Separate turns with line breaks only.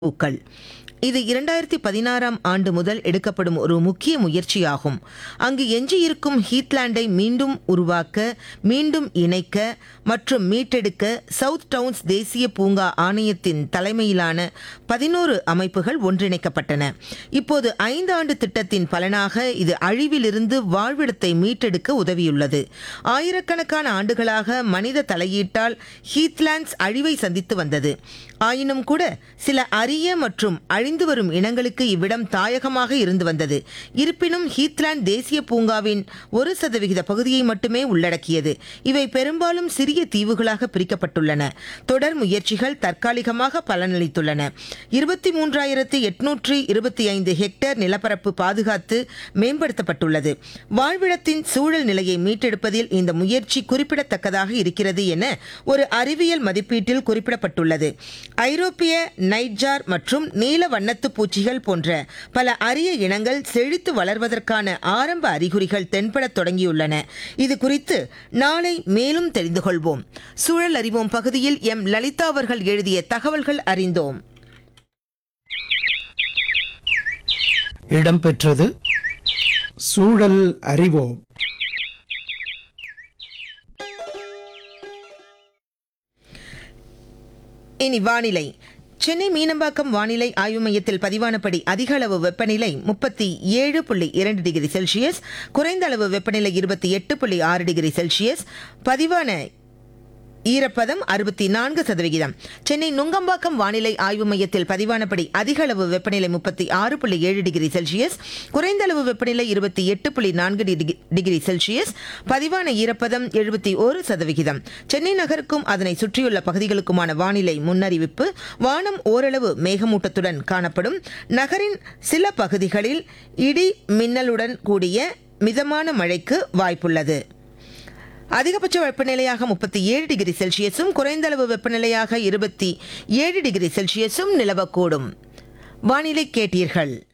பூக்கள் இது இரண்டாயிரத்தி பதினாறாம் ஆண்டு முதல் எடுக்கப்படும் ஒரு முக்கிய முயற்சியாகும் அங்கு எஞ்சியிருக்கும் ஹீத்லாண்டை மீண்டும் உருவாக்க மீண்டும் இணைக்க மற்றும் மீட்டெடுக்க சவுத் டவுன்ஸ் தேசிய பூங்கா ஆணையத்தின் தலைமையிலான பதினோரு அமைப்புகள் ஒன்றிணைக்கப்பட்டன இப்போது ஐந்து ஆண்டு திட்டத்தின் பலனாக இது அழிவிலிருந்து வாழ்விடத்தை மீட்டெடுக்க உதவியுள்ளது ஆயிரக்கணக்கான ஆண்டுகளாக மனித தலையீட்டால் ஹீத்லாண்ட்ஸ் அழிவை சந்தித்து வந்தது ஆயினும் கூட சில அரிய மற்றும் அழிந்து வரும் இனங்களுக்கு இவ்விடம் தாயகமாக இருந்து வந்தது இருப்பினும் ஹீத்லாண்ட் தேசிய பூங்காவின் ஒரு சதவிகித பகுதியை மட்டுமே உள்ளடக்கியது இவை பெரும்பாலும் சிறிய தீவுகளாக பிரிக்கப்பட்டுள்ளன தொடர் முயற்சிகள் தற்காலிகமாக பலனளித்துள்ளன இருபத்தி மூன்றாயிரத்து எட்நூற்றி இருபத்தி ஐந்து ஹெக்டேர் நிலப்பரப்பு பாதுகாத்து மேம்படுத்தப்பட்டுள்ளது வாழ்விடத்தின் சூழல் நிலையை மீட்டெடுப்பதில் இந்த முயற்சி குறிப்பிடத்தக்கதாக இருக்கிறது என ஒரு அறிவியல் மதிப்பீட்டில் குறிப்பிடப்பட்டுள்ளது ஐரோப்பிய நைட்ஜார் மற்றும் நீல வண்ணத்து பூச்சிகள் போன்ற பல அரிய இனங்கள் செழித்து வளர்வதற்கான ஆரம்ப அறிகுறிகள் தென்படத் தொடங்கியுள்ளன இது குறித்து நாளை மேலும் தெரிந்து கொள்வோம் சூழல் அறிவோம் பகுதியில் எம் லலிதா அவர்கள் எழுதிய தகவல்கள் அறிந்தோம்
இடம்பெற்றது சூழல் அறிவோம்
இனி வானிலை சென்னை மீனம்பாக்கம் வானிலை ஆய்வு மையத்தில் பதிவானபடி அதிக அளவு வெப்பநிலை முப்பத்தி ஏழு புள்ளி இரண்டு டிகிரி செல்சியஸ் குறைந்த அளவு வெப்பநிலை இருபத்தி எட்டு புள்ளி ஆறு டிகிரி செல்சியஸ் பதிவான ஈரப்பதம் அறுபத்தி நான்கு சதவிகிதம் சென்னை நுங்கம்பாக்கம் வானிலை ஆய்வு மையத்தில் பதிவானபடி அதிக அளவு வெப்பநிலை முப்பத்தி ஆறு புள்ளி ஏழு டிகிரி செல்சியஸ் குறைந்த அளவு வெப்பநிலை இருபத்தி எட்டு புள்ளி நான்கு டிகி- டிகிரி செல்சியஸ் பதிவான ஈரப்பதம் எழுபத்தி ஒரு சதவிகிதம் சென்னை நகருக்கும் அதனை சுற்றியுள்ள பகுதிகளுக்குமான வானிலை முன்னறிவிப்பு வானம் ஓரளவு மேகமூட்டத்துடன் காணப்படும் நகரின் சில பகுதிகளில் இடி மின்னலுடன் கூடிய மிதமான மழைக்கு வாய்ப்புள்ளது அதிகபட்ச வெப்பநிலையாக முப்பத்தி ஏழு டிகிரி செல்சியஸும் குறைந்த அளவு வெப்பநிலையாக இருபத்தி ஏழு டிகிரி செல்சியஸும் நிலவக்கூடும் வானிலை கேட்டீர்கள்